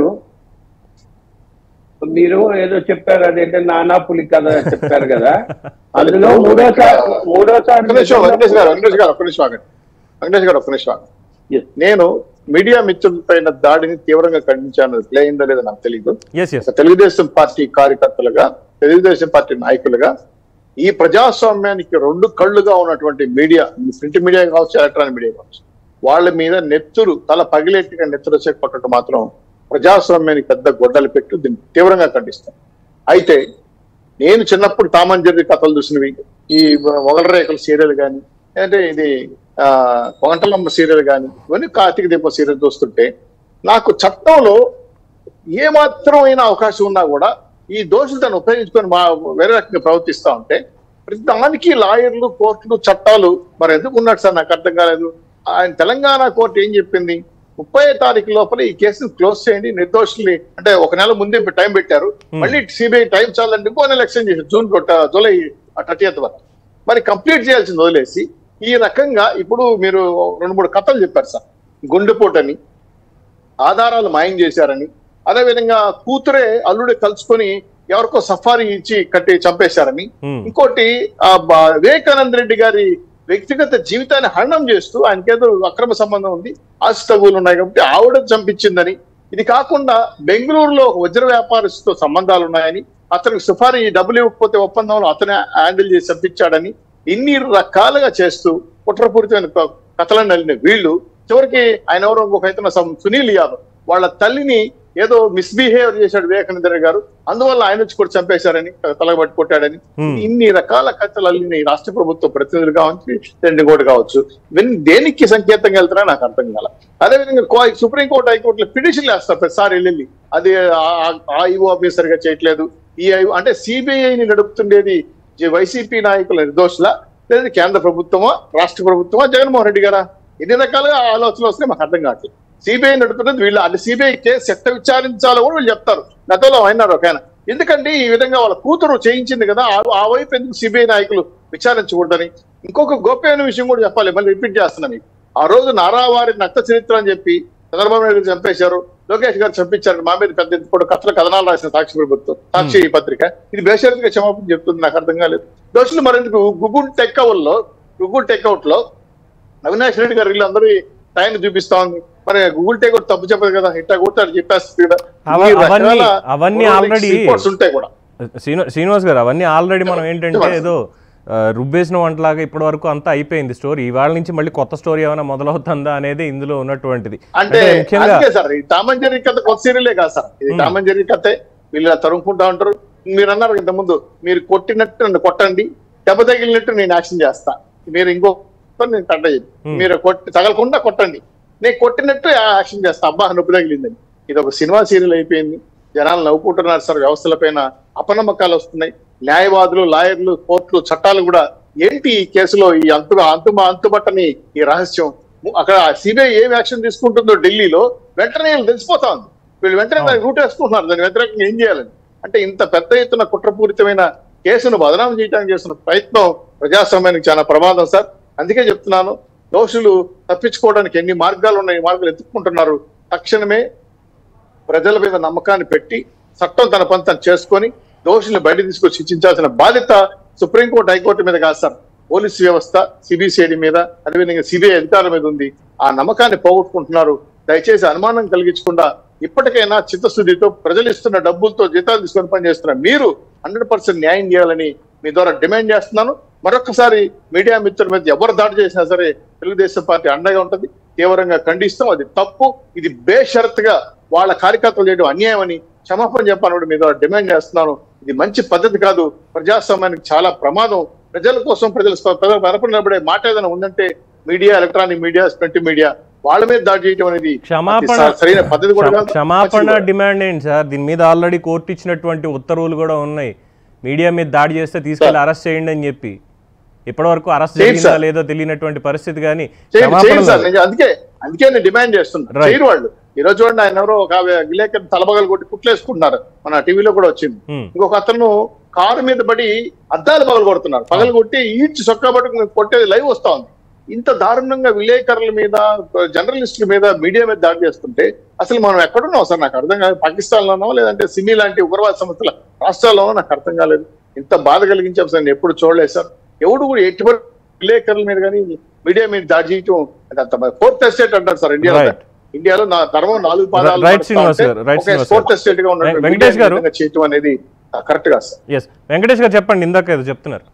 మీరు ఏదో చెప్పారు అదేంటే నానా పులి కథ చెప్పారు కదా అందులో మూడోసారి
ఒక్క
మూడోసారి
నిమిషం వెంకటేష్ గారు వెంకటేష్ గారు ఒక్క నిమిషం ఆగండి వెంకటేష్ గారు ఒక్క నిమిషం ఆగండి
Yes.
నేను మీడియా మిత్రులపైన దాడిని తీవ్రంగా ఖండించాను ప్లే అయిందో లేదో నాకు తెలియదు
ఎస్ ఎస్
ఒక తెలుగుదేశం పార్టీ కార్యకర్తలుగా తెలుగుదేశం పార్టీ నాయకులుగా ఈ ప్రజాస్వామ్యానికి రెండు కళ్ళుగా ఉన్నటువంటి మీడియా ప్రింట్ మీడియా కావచ్చు ఎలక్ట్రానిక్ మీడియా కావచ్చు వాళ్ళ మీద నెత్తురు తల పగిలేట్టుగా నెత్తురు వచ్చే కొట్టడం మాత్రం ప్రజాస్వామ్యానికి పెద్ద గొడ్డలు పెట్టు దీన్ని తీవ్రంగా ఖండిస్తాను అయితే నేను చిన్నప్పుడు టామన్ జెర్రీ కథలు చూసినవి ఈ మొగల రేఖల సీరియల్ కానీ అంటే ఇది ఆ పొగంటలమ్మ సీరియల్ కానీ ఇవన్నీ కార్తీక దీపం సీరియల్ చూస్తుంటే నాకు చట్టంలో ఏ మాత్రమైన అవకాశం ఉన్నా కూడా ఈ దోషులు దాన్ని ఉపయోగించుకొని మా వేరే రకంగా ప్రవర్తిస్తా ఉంటే ప్రతి దానికి లాయర్లు కోర్టులు చట్టాలు మరి ఎందుకు ఉన్నాడు సార్ నాకు అర్థం కాలేదు ఆయన తెలంగాణ కోర్టు ఏం చెప్పింది ముప్పై తారీఖు లోపల ఈ కేసును క్లోజ్ చేయండి నిర్దోషుల్ని అంటే ఒక నెల ముందే టైం పెట్టారు మళ్ళీ సిబిఐ టైం చాలంటే ఇంకో నెల ఎక్స్టెండ్ చేశారు జూన్ కొట్ట- జూలై థర్టీఎత్ వరకు మరి కంప్లీట్ చేయాల్సింది వదిలేసి ఈ రకంగా ఇప్పుడు మీరు రెండు మూడు కథలు చెప్పారు సార్ గుండెపోటని ఆధారాలు మాయం చేశారని అదేవిధంగా కూతురే అల్లుడే కలుసుకొని ఎవరికో సఫారీ ఇచ్చి కట్టి చంపేశారని
Hmm.
ఇంకోటి ఆ బ- వివేకానంద రెడ్డి గారి వ్యక్తిగత జీవితాన్ని హరణం చేస్తూ ఆయనకేదో అక్రమ సంబంధం ఉంది ఆస్తి తగులు ఉన్నాయి కాబట్టి ఆవిడ చంపించిందని ఇది కాకుండా బెంగళూరులో ఒక వజ్ర వ్యాపారస్తుతో సంబంధాలు ఉన్నాయని అతనికి సుఫారీ డబ్బులు ఇవ్వకపోతే ఒప్పందంలో అతనే హ్యాండిల్ చేసి చంపించాడని ఇన్ని రకాలుగా చేస్తూ కుట్రపూరితమైన క- కథలను నల్లిన వీళ్ళు చివరికి ఆయన ఎవరో ఒక ఇతను సం- సునీల్ యాదవ్ వాళ్ళ తల్లిని ఏదో మిస్బిహేవ్ చేశాడు వివేకానంద రెడ్డి గారు అందువల్ల ఆయన వచ్చి కూడా చంపేశారని తలగబట్టి కొట్టాడని
Hmm.
ఇన్ని రకాల కథలు అల్లిన ఈ రాష్ట్ర ప్రభుత్వ ప్రతినిధులు కావచ్చు రెండు కూడా కావచ్చు ఇవన్నీ దేనికి సంకేతంగా వెళ్తున్నా నాకు అర్థం కాల అదేవిధంగా కో- సుప్రీంకోర్టు హైకోర్టులో పిటిషన్లు వేస్తారు ప్రతిసారి వెళ్ళి అది ఆ ఐఓ ఆఫీసర్ గా చేయట్లేదు ఈ IO అంటే సిబిఐని నడుపుతుండేది జే- వైసీపీ నాయకుల నిర్దోషుల లేదా కేంద్ర ప్రభుత్వమా రాష్ట్ర ప్రభుత్వమా జగన్మోహన్ రెడ్డి గారా ఎన్ని రకాలుగా ఆలోచనలు వస్తున్నాయి మాకు అర్థం కావట్లేదు సిబిఐ నడుపుతున్నది వీళ్ళు అంటే సిబిఐ కేసు ఎట్ట విచారించాలో కూడా వీళ్ళు చెప్తారు గతంలో అయినారు ఒక ఆయన ఎందుకంటే ఈ విధంగా వాళ్ళ కూతురు చేయించింది కదా ఆ- ఆ వైపు ఎందుకు సిబిఐ నాయకులు విచారించకూడదని ఇంకొక గోప్యమైన విషయం కూడా చెప్పాలి మళ్ళీ రిపీట్ చేస్తున్నా మీకు ఆ రోజు నారావారి నక్త చరిత్ర అని చెప్పి చంద్రబాబు నాయుడు గారు చంపేశారు లోకేష్ గారు చంపించారు మా మీద పెద్ద ఎత్తున కథల కథనాలు రాసిన సాక్షి ప్రభుత్వం సాక్షి పత్రిక ఇది బేషరతుగా క్షమాపణ చెప్తుంది నాకు అర్థం కాలేదు దోషులు మరెందుకు గుగుల్ టెక్అవుట్ లో గుగుల్ టెక్అవుట్ లో అవినాష్ రెడ్డి గారు వీళ్ళందరూ టైం చూపిస్తా ఉంది మరి గూగుల్ టేక్అవుట్ తప్పు చెప్పదు కదా ఇట్లా కొట్టాడు చెప్పేస్తుంది కదా
అవ-
ఈ
అవన్నీ-
రకాల
అవన్నీ
forensic
already-
reports ఉంటాయి కూడా
శ్రీను శ్రీనివాస్ గారు అవన్నీ ఆల్రెడీ మనం ఏంటంటే
చెప్పండి.
ఏదో ఆ, రుబ్బేసిన వంటలాగా ఇప్పటి వరకు అంతా అయిపోయింది స్టోరీ ఇవాళ నుంచి మళ్ళీ కొత్త స్టోరీ ఏమైనా మొదలవుతుందా అనేది ఇందులో ఉన్నటువంటిది
అంటే
ముఖ్యంగా
అందుకే సార్ ఈ టామన్ జెర్రీ కథ కొత్త సీరియలే కాదు సార్ ఇది టామన్ జెర్రీ కథే వీళ్ళు ఇలా తరుముకుంటా ఉంటారు మీరు అన్నారు ఇంత ముందు మీరు కొట్టినట్టు నన్ను కొట్టండి దెబ్బ తగిలినట్టు నేను యాక్షన్ చేస్తా మీరు ఇంకో నేను కట్ట మీరు కొట్టి తగలకుండా కొట్టండి నేను కొట్టినట్టు యాక్షన్ చేస్తా అబ్బా నొప్పి తగిలిందని ఇది ఒక సినిమా సీరియల్ అయిపోయింది జనాలు నవ్వుకుంటున్నారు సార్ వ్యవస్థల పైన అపనమ్మకాలు వస్తున్నాయి న్యాయవాదులు లాయర్లు కోర్టులు చట్టాలు కూడా ఏంటి ఈ కేసులో ఈ అంతు అంతు అంతుబట్టని ఈ రహస్యం అక్కడ సిబిఐ ఏం యాక్షన్ తీసుకుంటుందో ఢిల్లీలో వెంటనే వీళ్ళు తెలిసిపోతా ఉంది వీళ్ళు వెంటనే దానికి రూట్ వేసుకుంటున్నారు దాని వ్యతిరేకంగా ఏం చేయాలని అంటే ఇంత పెద్ద ఎత్తున కుట్రపూరితమైన కేసును బదనాం చేయడానికి చేస్తున్న ప్రయత్నం ప్రజాస్వామ్యానికి చాలా ప్రమాదం సార్ అందుకే చెప్తున్నాను దోషులు తప్పించుకోవడానికి ఎన్ని మార్గాలు ఉన్నాయి ఈ మార్గాలు ఎత్తుక్కుంటున్నారు తక్షణమే ప్రజల మీద నమ్మకాన్ని పెట్టి చట్టం తన పని తను చేసుకొని దోషుల్ని బయట తీసుకొచ్చి శిక్షించాల్సిన బాధ్యత సుప్రీంకోర్టు హైకోర్టు మీద కాదు సార్ పోలీసు వ్యవస్థ సిబిసిఐడి మీద అదేవిధంగా సిబిఐ అధికారుల మీద ఉంది ఆ నమ్మకాన్ని పోగొట్టుకుంటున్నారు దయచేసి అనుమానం కలిగించకుండా ఇప్పటికైనా చిత్తశుద్ధితో ప్రజలు ఇస్తున్న డబ్బులతో జీతాలు తీసుకొని పనిచేస్తున్న మీరు హండ్రెడ్ పర్సెంట్ న్యాయం చేయాలని మీ ద్వారా డిమాండ్ చేస్తున్నాను మరొకసారి మీడియా మిత్రుల మీద ఎవరు దాడి చేసినా సరే తెలుగుదేశం పార్టీ అండగా ఉంటుంది తీవ్రంగా ఖండిస్తాం అది తప్పు ఇది బేషరత్గా వాళ్ళ కార్యకర్తలు చేయడం అన్యాయం అని క్షమాపణ చెప్పాలని కూడా మీ ద్వారా డిమాండ్ చేస్తున్నాను ఇది మంచి పద్ధతి కాదు ప్రజాస్వామ్యానికి చాలా ప్రమాదం ప్రజల కోసం ప్రజల స్వ- ప్రజల తరపున నిలబడే మాట ఏదైనా ఉందంటే media electronic media print media వాళ్ళ మీద దాడి చేయడం అనేది
క్షమాపణ
అతి స- సరైన పద్ధతి కూడా
క్షమ-
కాదు.
క్షమాపణ
మంచిది కూడా.
డిమాండ్ ఏంటి సార్ దీని మీద ఆల్రెడీ కోర్టు ఇచ్చినటువంటి ఉత్తర్వులు కూడా ఉన్నాయి మీడియా మీద దాడి చేస్తే తీసుకెళ్లి అరెస్ట్ చేయండి అని చెప్పి ఇప్పటివరకు అరెస్ట్
చేయండి
జరిగిందా
సార్.
లేదో తెలియనటువంటి పరిస్థితి కానీ
చేయండి
క్షమాపణ
చేయండి సార్
లేదు.
నేను అందుకే అందుకే నేను డిమాండ్ చేస్తున్నా
Right.
చేయరు వాళ్ళు ఈ రోజు చూడండి ఆయన ఎవరో ఒక విలేకరు తలబగలు కొట్టి కుట్లేసుకుంటున్నారు మన టీవీలో కూడా వచ్చింది
Hmm.
ఇంకొక అతను కారు మీద పడి అద్దాలు పగలు కొడుతున్నారు పగలు కొట్టి ఈడ్చి సొక్కా పట్టుకుని కొట్టేది లైవ్ వస్తా ఉంది ఇంత దారుణంగా విలేకరుల మీద జర్నలిస్టుల మీద మీడియా మీద దాడి చేస్తుంటే అసలు మనం ఎక్కడున్నాం సార్ నాకు అర్థం కాదు పాకిస్తాన్ లోనో లేదంటే సిమి లాంటి ఉగ్రవాద సంస్థల రాష్ట్రాల్లోనో నాకు అర్థం కాలేదు ఇంత బాధ కలిగించే అంశం నేను ఎప్పుడు చూడలేదు సార్ ఎవడు కూడా ఎటువంటి విలేకరుల మీద కానీ మీడియా మీద దాడి చేయటం అది అంత ఫోర్త్ ఎస్టేట్ అంటారు సార్ ఇండియాలో
Right.
ఇండియాలో నా ధర్మం నాలుగు పాదాలు
Right,
నడుస్తా
శ్రీనివాస్
ఉంటే
గారు, right,
ఒక
శ్రీనివాస్
ఫోర్త్
గారు.
ఎస్టేట్ గా ఉన్న
వెం- వెంకటేష్ గారు.
మీడియాని చేయటం అనేది కరెక్ట్ కాదు సార్
ఎస్ వెంకటేష్ గారు చెప్పండి ఇందాక ఏదో చెప్తున్నారు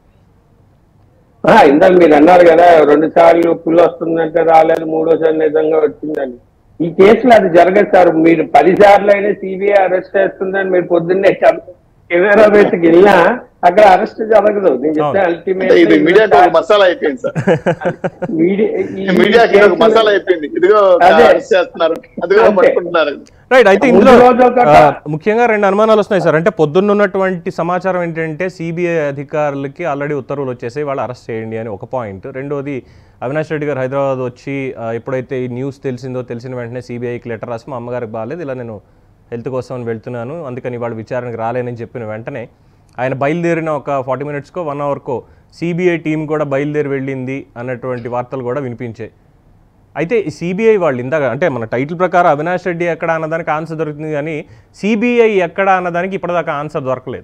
ఆ, ఇందాక మీరు అన్నారు కదా రెండు సార్లు పుల్ వస్తుందంటే రాలేదు మూడోసారి నిజంగా వచ్చిందని ఈ కేసులో అది జరగదు సార్ మీరు పది సార్లు అయినా సిబిఐ అరెస్ట్ చేస్తుందని మీరు పొద్దున్నే కెమెరా బయటకు వెళ్ళినా అక్కడ అరెస్ట్ జరగదు నేను చెప్తే
అంటే ఇది మీడియాకి ఒక
అల్టిమేట్
మసాలా అయిపోయింది సార్
మీడియా
మీడియాకి ఒక మసాలా అయిపోయింది ఇదిగో
అదే.
అరెస్ట్ చేస్తున్నారు అదిగో
అంతే.
పట్టుకుంటున్నారు
రైట్ అయితే ఇందులో
ముందు రోజు ఒకట-
ఆ, ముఖ్యంగా రెండు అనుమానాలు వస్తున్నాయి సార్ అంటే పొద్దున్న ఉన్నటువంటి సమాచారం ఏంటంటే సిబిఐ అధికారులకి ఆల్రెడీ ఉత్తర్వులు వచ్చేసాయి వాళ్ళు అరెస్ట్ చేయండి అని ఒక పాయింట్ రెండోది అవినాష్ రెడ్డి గారు హైదరాబాద్ వచ్చి ఆ, ఎప్పుడైతే ఈ న్యూస్ తెలిసిందో తెలిసిన వెంటనే సిబిఐకి లెటర్ రాసి మా అమ్మగారికి బాగాలేదు ఇలా నేను హెల్త్ కోసం అని వెళ్తున్నాను అందుకని వాళ్ళు విచారణకు రాలేనని చెప్పిన వెంటనే ఆయన బయలుదేరిన ఒక ఫార్టీ మినిట్స్కో వన్ అవర్కో సిబిఐ టీం కూడా బయలుదేరి వెళ్ళింది అన్నటువంటి వార్తలు కూడా వినిపించాయి అయితే ఈ సిబిఐ వాళ్ళు ఇందాక అంటే మన టైటిల్ ప్రకారం అవినాష్ రెడ్డి ఎక్కడ అన్నదానికి ఆన్సర్ దొరుకుతుంది కానీ సిబిఐ ఎక్కడ అన్నదానికి ఇప్పటిదాకా ఆన్సర్ దొరకలేదు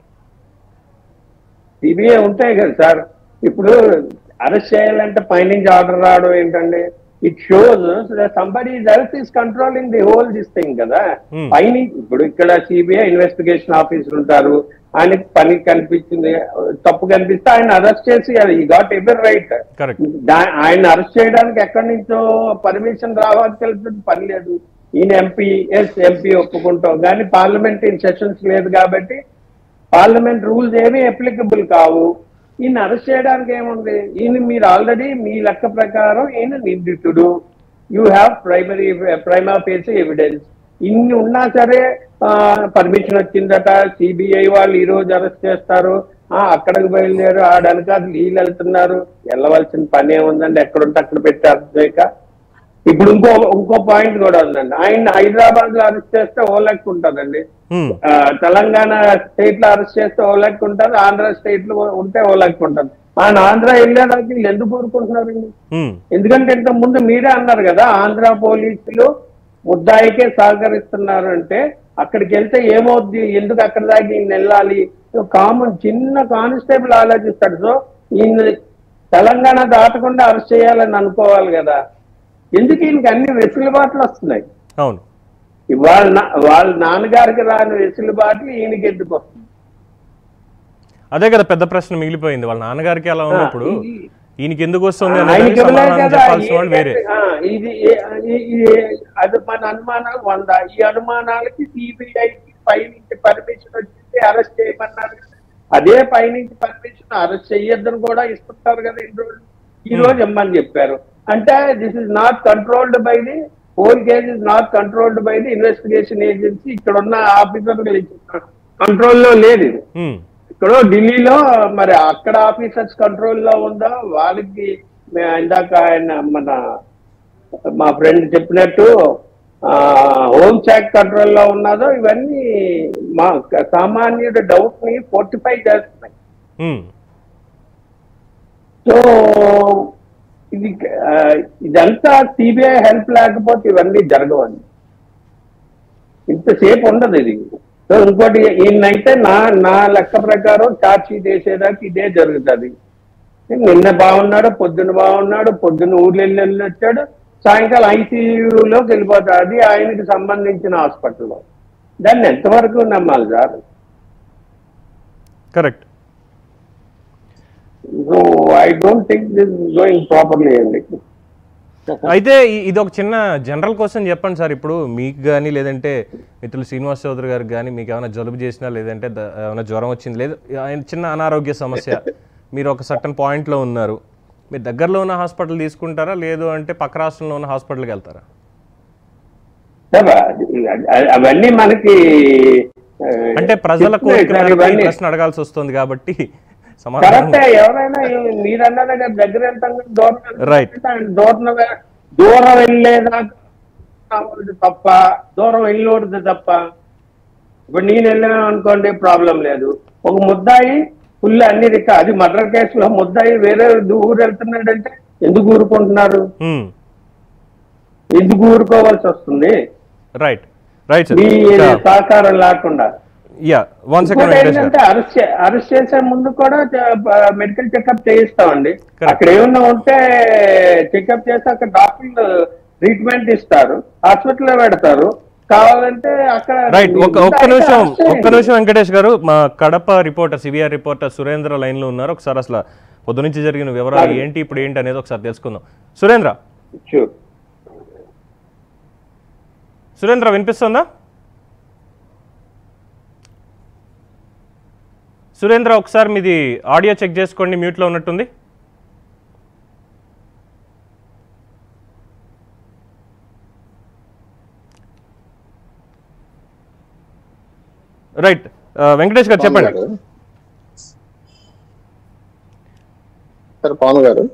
సిబిఐ ఉంటాయి కదా సార్ ఇప్పుడు అరెస్ట్ చేయాలంటే పైనుంచి ఆర్డర్ రావడం ఏంటండి it shows somebody else is controlling the whole this thing కదా
Hmm.
పైన ఇప్పుడు ఇక్కడ సిబిఐ ఇన్వెస్టిగేషన్ ఆఫీసర్ ఉంటారు ఆయనకి పని కనిపించింది తప్పు కనిపిస్తే ఆయన అరెస్ట్ చేసి ఈ గాట్ ఎవర్ రైట్
కరెక్ట్
దా- ఆయన అరెస్ట్ చేయడానికి ఎక్కడి నుంచో పర్మిషన్ రావాలి తెలిసిన పని లేదు ఈయన ఎంపీ ఎస్ ఎంపీ ఒప్పుకుంటాం కానీ పార్లమెంట్ ఇన్ సెషన్స్ లేదు కాబట్టి పార్లమెంట్ రూల్స్ ఏమీ అప్లికబుల్ కావు ఈయన అరెస్ట్ చేయడానికి ఏముంది ఈయన మీరు ఆల్రెడీ మీ లెక్క ప్రకారం ఈయన నిందితుడు you have primary prima face evidence ఇన్ని ఉన్నా సరే పర్మిషన్ వచ్చిందట సిబిఐ వాళ్ళు ఈ రోజు అరెస్ట్ చేస్తారు ఆ అక్కడికి బయలుదేరు ఆడనక వీళ్ళు వెళ్తున్నారు వెళ్ళవలసిన పని ఏముందండి ఎక్కడుంటే అక్కడ పెట్టారు చేయక ఇప్పుడు ఇంకో ఇంకో పాయింట్ కూడా ఉందండి ఆయన హైదరాబాద్ లో అరెస్ట్ చేస్తే ఓ లెక్క ఉంటుందండి ఆ, తెలంగాణ స్టేట్ లో అరెస్ట్ చేస్తే ఓ లెక్క ఉంటుంది ఆంధ్ర స్టేట్ లో ఉంటే ఓ లెక్క ఉంటుంది ఆయన ఆంధ్ర వెళ్ళేదానికి వీళ్ళు ఎందుకు కోరుకుంటున్నారండి ఎందుకంటే ఇంతకు ముందు మీరే అన్నారు కదా ఆంధ్ర పోలీసులు ముద్దాయికే సహకరిస్తున్నారు అంటే అక్కడికి వెళ్తే ఏమవుద్ది ఎందుకు అక్కడ దాకా ఈయన వెళ్ళాలి కామన్ చిన్న కానిస్టేబుల్ ఆలోచిస్తాడు సో ఈయన తెలంగాణ దాటకుండా అరెస్ట్ చేయాలని అనుకోవాలి కదా ఎందుకు ఈయనకి అన్ని వెసులుబాట్లు వస్తున్నాయి
అవును
వాళ్ళ నా- వాళ్ళ నాన్నగారికి రాని వెసులుబాట్లు ఈయనకి ఎందుకు వస్తుంది
అదే కదా పెద్ద ప్రశ్న మిగిలిపోయింది వాళ్ళ నాన్నగారికి అలా ఉన్నప్పుడు
ఇది-
ఈయనకి ఎందుకు వస్తుంది
ఆయనకి
అనేది
ఇవ్వలేదు
సమాధానం
కదా,
చెప్పాల్సిన వాళ్ళు వేరే
ఈ- ఆ, ఇది ఏ- ఈ- ఈ- అది మన అనుమానాలు వంద ఈ అనుమానాలకి సిబిఐకి పైనుంచి పర్మిషన్ వచ్చింది అరెస్ట్ చేయమన్నారు కదా. అదే పైనుంచి పర్మిషన్ అరెస్ట్ చెయ్యొద్దని కూడా ఇస్తుంటారు కదా ఈ రోజు ఈ రోజు ఇమ్మని చెప్పారు అంటే this is not controlled by the whole case is not controlled by the investigation agency ఇక్కడ ఉన్న ఆఫీసర్లు కంట్రోల్లో లేదు ఇది
ఉమ్,
ఇక్కడ ఢిల్లీలో మరి అక్కడ ఆఫీసర్స్ కంట్రోల్లో ఉందా వాళ్ళకి మే- ఇందాక ఆయన మన మా ఫ్రెండ్ చెప్పినట్టు హోమ్ శాఖ కంట్రోల్లో ఉన్నదో ఇవన్నీ మా సామాన్యుడి డౌట్ ని ఫోర్టిఫై చేస్తున్నాయి
ఉమ్,
సో ఇది ఆ, ఇదంతా సిబిఐ హెల్ప్ లేకపోతే ఇవన్నీ జరగవండి ఇంతసేపు ఉండదు ఇది సో ఇంకోటి ఈయనైతే నా నా లెక్క ప్రకారం ఛార్జ్ షీట్ వేసేదాకా ఇదే జరుగుతుంది నిన్న బాగున్నాడు పొద్దున బాగున్నాడు పొద్దున ఊర్లో వెళ్ళి వెళ్ళి వచ్చాడు సాయంకాలం ఐసీయూలోకి వెళ్ళిపోతాడు అది ఆయనకి సంబంధించిన హాస్పిటల్లో దాన్ని ఎంతవరకు నమ్మాలి sir
correct
so I don't think this going properly అండి
అయితే ఇ- ఇది ఒక చిన్న జనరల్ క్వశ్చన్ చెప్పండి సార్ ఇప్పుడు మీకు కానీ లేదంటే మిత్రులు శ్రీనివాస్ చౌదరి గారికి కానీ మీకు ఏమైనా జలుబు చేసినా లేదంటే ద- ఏమైనా జ్వరం వచ్చింది లేదు ఆయన చిన్న అనారోగ్య సమస్య మీరు ఒక సర్టన్ పాయింట్లో ఉన్నారు మీరు దగ్గరలో ఉన్న హాస్పిటల్ తీసుకుంటారా లేదు అంటే పక్క రాష్ట్రంలో ఉన్న హాస్పిటల్కి వెళ్తారా
సార్, అది- అది- అవన్నీ మనకి ఆ,
అంటే ప్రజల
చెప్తున్నాయి
కోరిక
సార్
మేరకు ఈ
ఇవన్నీ.
ప్రశ్న అడగాల్సి వస్తుంది కాబట్టి సమాధానం
కరెక్టే ఎవరైనా ఈ- మీరన్నది కదా దగ్గర ఎంత దూరం ఎంత
Right.
అంటే ఆయన దూరం వె- దూరం వెళ్ళేదాకా కావాలి తప్ప దూరం వెళ్ళకూడదు తప్ప ఇప్పుడు నేను వెళ్ళాను అనుకోండి ప్రాబ్లం లేదు ఒక ముద్దాయి ఫుల్ అన్ని రిక అది మర్డర్ కేసులో ముద్దాయి వేరే ఊరు వెళ్తున్నాడంటే ఎందుకు ఊరుకుంటున్నారు ఎందుకు ఊరుకోవాల్సి వస్తుంది
రైట్ రైట్
మీ
సార్
సహకారం లేకుండా
యా వన్ సెకండ్
ఇంకోటి
వెంకటేష్ గారు
ఏంటంటే అరెస్ట్ చే- అరెస్ట్ చేసే ముందు కూడా మెడికల్ చెకప్ చేయిస్తామండి
Correct.
అక్కడ ఏమన్నా ఉంటే చెకప్ చేసి అక్కడ డాక్టర్లు ట్రీట్మెంట్ ఇస్తారు హాస్పిటల్లో పెడతారు కావాలంటే అక్కడ
రైట్ ఒక ఒక్క
అయితే
నిమిషం
arrest చేయండి.
ఒక్క నిమిషం వెంకటేష్ గారు మా Kadapa reporter CVR reporter Surendra line లో ఉన్నారు ఒకసారి అసలు పొద్దు నుంచి జరిగిన వివరాలు ఏంటి ఇప్పుడు ఏంటి అనేది ఒకసారి తెలుసుకుందాం సురేంద్ర
Sure.
సురేంద్ర వినిపిస్తుందా సురేంద్ర ఒకసారి మీది ఆడియో చెక్ చేసుకోండి మ్యూట్లో ఉన్నట్టుంది రైట్ వెంకటేష్ గారు చెప్పండి
సార్ పవన్ గారు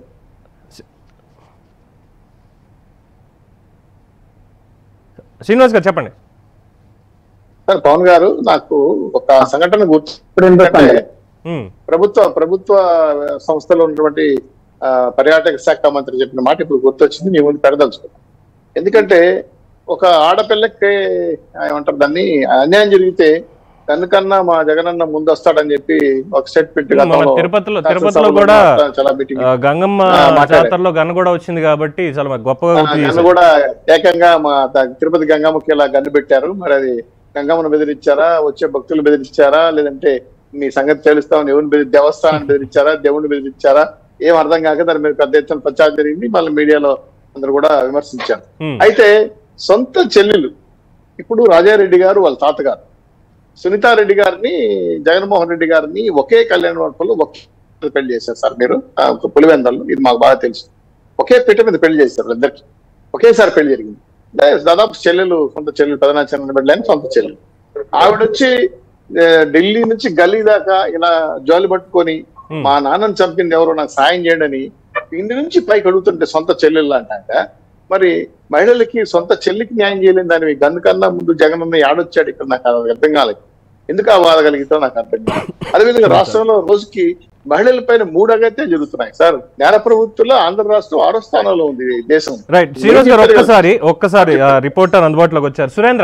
శ్రీనివాస్ గారు చెప్పండి
సార్ పవన్ గారు నాకు ఒక సంఘటన గుర్తు
ఇప్పుడు వినిపిస్తుంది.
ఉమ్,
ప్రభుత్వ ప్రభుత్వ సంస్థలో ఉన్నటువంటి ఆ, పర్యాటక శాఖ మంత్రి చెప్పిన మాట ఇప్పుడు గుర్తొచ్చింది మీ ముందు పెడదలుచుకున్నాను ఎందుకంటే ఒక ఆడపిల్లకి ఆ, ఏమంటారు దాన్ని అన్యాయం జరిగితే కన్నా మా జగనన్న ముందు వస్తాడని చెప్పి ఒక స్టేట్మెంట్
మన తిరుపతిలో తిరుపతిలో కూడా
చాలా మీటింగ్
ఆ, గంగమ్మ
ఆ, మాట్లాడారు.
జాతరలో గన్ను కూడా వచ్చింది కాబట్టి చాలా గొప్పగా గుర్తు
గన్ను
చేశారు.
కూడా ఏకంగా మా త- తిరుపతి గంగమ్మకి ఇలా గన్ను పెట్టారు మరి అది గంగమ్మను బెదిరించారా వచ్చే భక్తులు బెదిరించారా లేదంటే మీ సంగతి తెలుస్తామని ఎవరిని బెదిరి దేవస్థానాన్ని బెదిరించారా దేవుణ్ణి బెదిరించారా ఏం అర్థం కాక దాని మీద పెద్ద ఎత్తున ప్రచారం జరిగింది మళ్ళీ మీడియాలో అందరూ కూడా విమర్శించారు
ఉమ్,
అయితే సొంత చెల్లెలు ఇప్పుడు రాజారెడ్డి గారు వాళ్ళ తాతగారు సునీతారెడ్డి గారిని జగన్మోహన్ రెడ్డి గారిని ఒకే కళ్యాణ మండపంలో ఒకే పెళ్లి చేశారు సార్ మీరు ఆ, ఒక పులివెందల్లో ఇది మాకు బాగా తెలుసు ఒకే పీట మీద పెళ్లి చేశారు ఇద్దరికి ఒకేసారి పెళ్లి జరిగింది దా- దాదాపు చెల్లెలు సొంత చెల్లెలు పెదనా చెల్లెలు బిడ్డలని సొంత చెల్లెలు ఆవిడ వచ్చి ఆ, ఢిల్లీ నుంచి గల్లీ దాకా ఇలా జోలి పట్టుకొని
Hmm.
మా నాన్నని చంపింది ఎవరో నాకు సాయం చేయండి అని ఇంటి నుంచి పైకి అడుగుతుంటే సొంత చెల్లెళ్ళు అంటాక మరి మహిళలకి సొంత చెల్లికి న్యాయం చేయలేని దాని గన్ను కన్నా ముందు జగన్ అన్న ఆడొచ్చాడు ఇక్కడ నాకు అది అర్థం కాలేదు ఎందుకు ఆ వాదగలిగితే నాకు అర్థం కాలేదు అదేవిధంగా రాష్ట్రంలో రోజుకి మహిళల పైన మూడు అగత్యాలు జరుగుతున్నాయి సార్ నేర ప్రభుత్వంలో ఆంధ్ర రాష్ట్రం ఆరో స్థానంలో ఉంది ఈ దేశం
రైట్ శ్రీనివాస్ గారు ఒక్కసారి ఒక్కసారి ఆ, రిపోర్టర్ అందుబాటులోకి వచ్చారు సురేంద్ర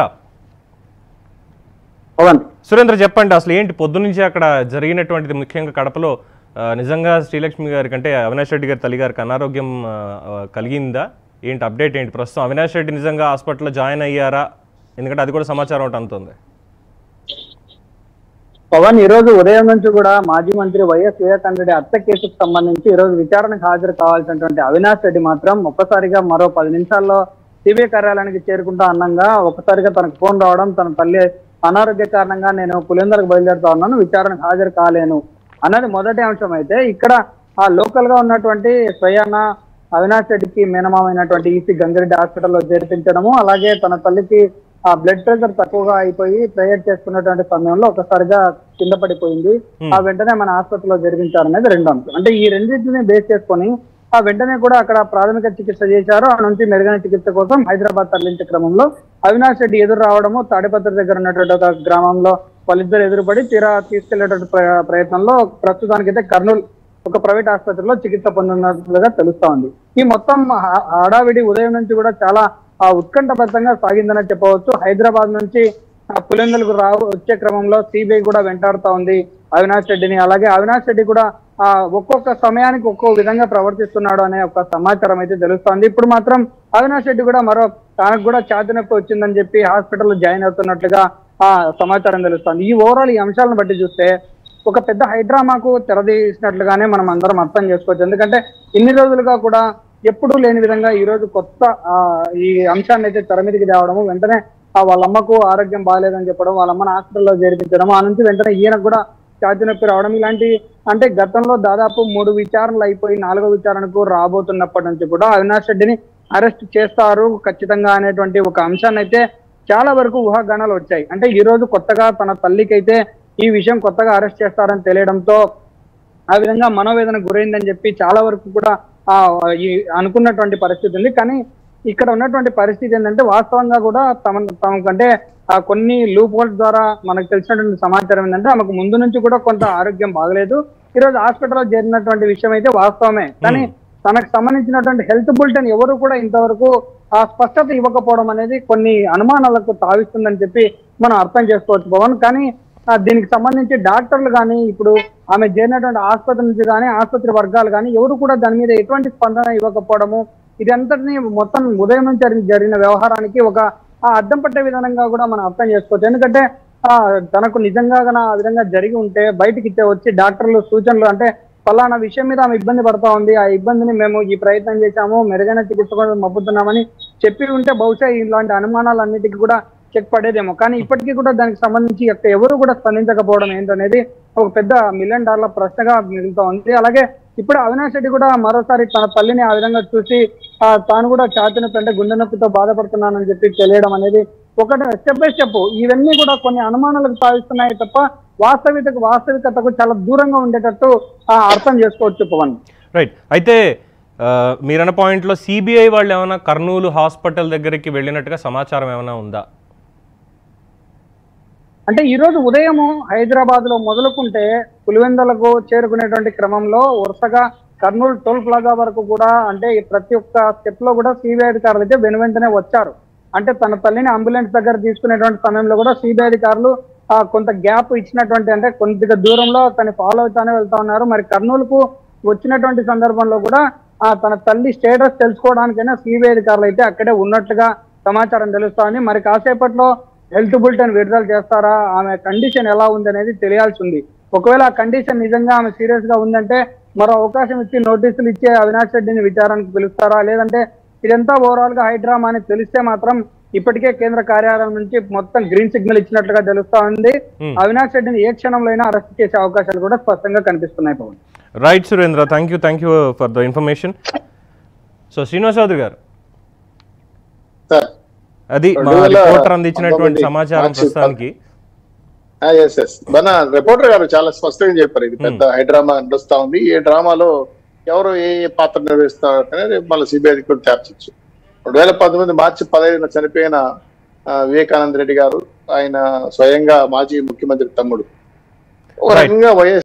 పవన్
సురేంద్ర చెప్పండి అసలు ఏంటి పొద్దు నుంచి అక్కడ జరిగినటువంటిది ముఖ్యంగా కడపలో ఆ, నిజంగా శ్రీలక్ష్మి గారి కంటే అవినాష్ రెడ్డి గారి తల్లి గారికి అనారోగ్యం ఆ, ఆ, కలిగిందా ఏంటి అప్డేట్ ఏంటి ప్రస్తుతం అవినాష్ రెడ్డి నిజంగా హాస్పిటల్లో జాయిన్ అయ్యారా ఎందుకంటే అది కూడా సమాచారం ఒకటి అందుతుంది
పవన్ ఈ రోజు ఉదయం నుంచి కూడా మాజీ మంత్రి వైఎస్ వివేకానంద రెడ్డి హత్య కేసుకు సంబంధించి ఈ రోజు విచారణకు హాజరు కావాల్సినటువంటి అవినాష్ రెడ్డి మాత్రం ఒక్కసారిగా మరో పది నిమిషాల్లో సిబిఐ కార్యాలయానికి చేరుకుంటా అన్నంగా ఒక్కసారిగా తనకు ఫోన్ రావడం తన తల్లి అనారోగ్య కారణంగా నేను పులిందరకు బయలుదేరుతా ఉన్నాను విచారణకు హాజరు కాలేను అన్నది మొదటి అంశం అయితే ఇక్కడ ఆ లోకల్ గా ఉన్నటువంటి స్వయాన అవినాష్ రెడ్డికి మేనమామైనటువంటి ఈసీ గంగిరెడ్డి హాస్పిటల్లో చేర్పించడము అలాగే తన తల్లికి ఆ బ్లడ్ ప్రెషర్ తక్కువగా అయిపోయి ప్రేయర్ చేసుకున్నటువంటి సమయంలో ఒకసారిగా కింద పడిపోయింది
Hmm.
ఆ వెంటనే మన ఆసుపత్రిలో జరిపించారనేది రెండు అంశం అంటే ఈ రెండింటిని బేస్ చేసుకొని ఆ వెంటనే కూడా అక్కడ ప్రాథమిక చికిత్స చేశారు ఆ నుంచి మెరుగైన చికిత్స కోసం హైదరాబాద్ తరలించే క్రమంలో అవినాష్ రెడ్డి ఎదురు రావడము తాడిపత్రి దగ్గర ఉన్నటువంటి ఒక గ్రామంలో వాళ్ళిద్దరు ఎదురుపడి తీరా తీసుకెళ్లేటువంటి ప్ర- ప్రయత్నంలో ప్రస్తుతానికైతే కర్నూలు ఒక ప్రైవేట్ ఆసుపత్రిలో చికిత్స పొందినట్లుగా తెలుస్తా ఉంది ఈ మొత్తం హ- హడావిడి ఉదయం నుంచి కూడా చాలా ఆ ఉత్కంఠభరితంగా సాగిందని చెప్పవచ్చు హైదరాబాద్ నుంచి ఆ పులిందలకు రా వచ్చే క్రమంలో సిబిఐ కూడా వెంటాడుతా ఉంది అవినాష్ రెడ్డిని అలాగే అవినాష్ రెడ్డి కూడా ఆ ఒక్కొక్క సమయానికి ఒక్కో విధంగా ప్రవర్తిస్తున్నాడు అనే ఒక సమాచారం అయితే తెలుస్తోంది ఇప్పుడు మాత్రం అవినాష్ రెడ్డి కూడా మరో తనకు కూడా ఛాతి నొప్పి వచ్చిందని చెప్పి హాస్పిటల్లో జాయిన్ అవుతున్నట్లుగా ఆ సమాచారం తెలుస్తోంది ఈ ఓవరాల్ ఈ అంశాలను బట్టి చూస్తే ఒక పెద్ద హైడ్రామాకు తెరదీసినట్లుగానే మనం అందరం అర్థం చేసుకోవచ్చు ఎందుకంటే ఇన్ని రోజులుగా కూడా ఎప్పుడూ లేని విధంగా ఈ రోజు కొత్త ఆ, ఈ అంశాన్ని అయితే తెర మీదకి తేవడము వెంటనే ఆ వాళ్ళ అమ్మకు ఆరోగ్యం బాగాలేదని చెప్పడం వాళ్ళ అమ్మని హాస్పిటల్లో చేర్పించడం ఆ నుంచి వెంటనే ఈయనకు కూడా ఛాతి నొప్పి రావడం ఇలాంటి అంటే గతంలో దాదాపు మూడు విచారణలు అయిపోయి నాలుగో విచారణకు రాబోతున్నప్పటి నుంచి కూడా అవినాష్ రెడ్డిని అరెస్ట్ చేస్తారు ఖచ్చితంగా అనేటువంటి ఒక అంశాన్ని అయితే చాలా వరకు ఊహాగానాలు వచ్చాయి అంటే ఈ రోజు కొత్తగా తన తల్లికైతే ఈ విషయం కొత్తగా అరెస్ట్ చేస్తారని తెలియడంతో ఆ విధంగా మనోవేదన గురైందని చెప్పి చాలా వరకు కూడా ఆ ఈ అనుకున్నటువంటి పరిస్థితి ఉంది కానీ ఇక్కడ ఉన్నటువంటి పరిస్థితి ఏంటంటే వాస్తవంగా కూడా తమ తమకంటే ఆ కొన్ని లూప్ హోల్స్ ద్వారా మనకు తెలిసినటువంటి సమాచారం ఏంటంటే ఆమెకు ముందు నుంచి కూడా కొంత ఆరోగ్యం బాగలేదు ఈ రోజు హాస్పిటల్లో చేరినటువంటి విషయం అయితే వాస్తవమే కానీ తనకు సంబంధించినటువంటి హెల్త్ బులెటిన్ ఎవరు కూడా ఇంతవరకు ఆ స్పష్టత ఇవ్వకపోవడం అనేది కొన్ని అనుమానాలకు తావిస్తుందని చెప్పి మనం అర్థం చేసుకోవచ్చు పవన్ కానీ ఆ, దీనికి సంబంధించి డాక్టర్లు కానీ ఇప్పుడు ఆమె చేరినటువంటి ఆసుపత్రి నుంచి కానీ ఆసుపత్రి వర్గాలు కానీ ఎవరు కూడా దాని మీద ఎటువంటి స్పందన ఇవ్వకపోవడము ఇదంతటిని మొత్తం ఉదయం నుంచి జరిగిన- జరిగిన వ్యవహారానికి ఒక ఆ అద్దం పట్టే విధానంగా కూడా మనం అర్థం చేసుకోవచ్చు ఎందుకంటే ఆ తనకు నిజంగా గన ఆ విధంగా జరిగి ఉంటే బయటికి ఇచ్చే వచ్చి డాక్టర్లు సూచనలు అంటే ఫలానా విషయం మీద ఆమె ఇబ్బంది పడతా ఉంది ఆ ఇబ్బందిని మేము ఈ ప్రయత్నం చేశాము మెరుగైన చికిత్స కోసం మప్పుతున్నామని చెప్పి ఉంటే బహుశా ఇలాంటి అనుమానాలన్నిటికీ కూడా చెక్ పడేదేమో కానీ ఇప్పటికీ కూడా దానికి సంబంధించి యొక్క ఎవరు కూడా స్పందించకపోవడం ఏంటనేది ఒక పెద్ద మిలియన్ డాలర్ ప్రశ్నగా మిగులుతా ఉంది అలాగే ఇప్పుడు అవినాష్ రెడ్డి కూడా మరోసారి తన తల్లిని ఆ విధంగా చూసి ఆ, తాను కూడా ఛాతి నొప్పి అంటే గుండె నొప్పితో బాధపడుతున్నానని చెప్పి తెలియడం అనేది ఒకటి స్టెప్ బై స్టెప్ ఇవన్నీ కూడా కొన్ని అనుమానాలకు సాధిస్తున్నాయి తప్ప వాస్తవికతకు వాస్తవికతకు చాలా దూరంగా ఉండేటట్టు ఆ, అర్థం చేసుకోవచ్చు పవన్
రైట్ అయితే ఆ, మీరన్న పాయింట్లో సిబిఐ వాళ్ళు ఏమైనా కర్నూలు హాస్పిటల్ దగ్గరికి వెళ్ళినట్టుగా సమాచారం ఏమైనా ఉందా
అంటే ఈ రోజు ఉదయం హైదరాబాద్ లో మొదలుకుంటే పులివెందలకు చేరుకునేటువంటి క్రమంలో వరుసగా కర్నూలు టోల్ ప్లాజా వరకు కూడా అంటే ఈ ప్రతి ఒక్క స్టెప్ లో కూడా సిబిఐ అధికారులు అయితే వెను వెంటనే వచ్చారు అంటే తన తల్లిని అంబులెన్స్ దగ్గర తీసుకునేటువంటి సమయంలో కూడా సిబిఐ అధికారులు ఆ, కొంత గ్యాప్ ఇచ్చినటువంటి అంటే కొద్దిగా దూరంలో తను ఫాలో అవుతానే వెళ్తా ఉన్నారు మరి కర్నూలుకు వచ్చినటువంటి సందర్భంలో కూడా ఆ తన తల్లి స్టేటస్ తెలుసుకోవడానికైనా సిబిఐ అధికారులు అయితే అక్కడే ఉన్నట్టుగా సమాచారం తెలుస్తోంది మరి కాసేపట్లో హెల్త్ బులెటిన్ విడుదల చేస్తారా ఆమె కండిషన్ ఎలా ఉంది అనేది తెలియాల్సి ఉంది ఒకవేళ ఆ కండిషన్ నిజంగా ఆమె సీరియస్ గా ఉందంటే మరో అవకాశం ఇచ్చి నోటీసులు ఇచ్చే అవినాష్ రెడ్డిని విచారణకు పిలుస్తారా లేదంటే ఇదంతా ఓవరాల్ గా హైడ్రామా అని తెలిస్తే మాత్రం ఇప్పటికే కేంద్ర కార్యాలయం నుంచి మొత్తం గ్రీన్ సిగ్నల్ ఇచ్చినట్లుగా తెలుస్తా ఉంది
Hmm.
అవినాష్ రెడ్డిని ఏ క్షణంలో అయినా అరెస్ట్ చేసే అవకాశాలు కూడా స్పష్టంగా కనిపిస్తున్నాయి Pavan
right Surendra thank you thank you for the information so Srinivas Chowdary గారు
సార్
అది మా
రెండు వేల
రిపోర్టర్ అందించినటువంటి
పంతొమ్మిది
సమాచారం
మార్చి
ప్రస్తుతానికి
ఎస్ ఎస్ మన రిపోర్టర్ గారు చాలా స్పష్టంగా చెప్పారు ఇది పెద్ద హైడ్రామా నడుస్తా ఉంది ఈ డ్రామాలో ఎవరు ఏ ఏ పాత్ర నిర్వహిస్తారు అనేది మళ్ళీ సిబిఐ కూడా తేల్చచ్చు రెండు వేల పంతొమ్మిది మార్చి పదహైదున చనిపోయిన ఆ, వివేకానంద రెడ్డి గారు ఆయన స్వయంగా మాజీ ముఖ్యమంత్రి తమ్ముడు ఒక
Right.
రకంగా వైఎస్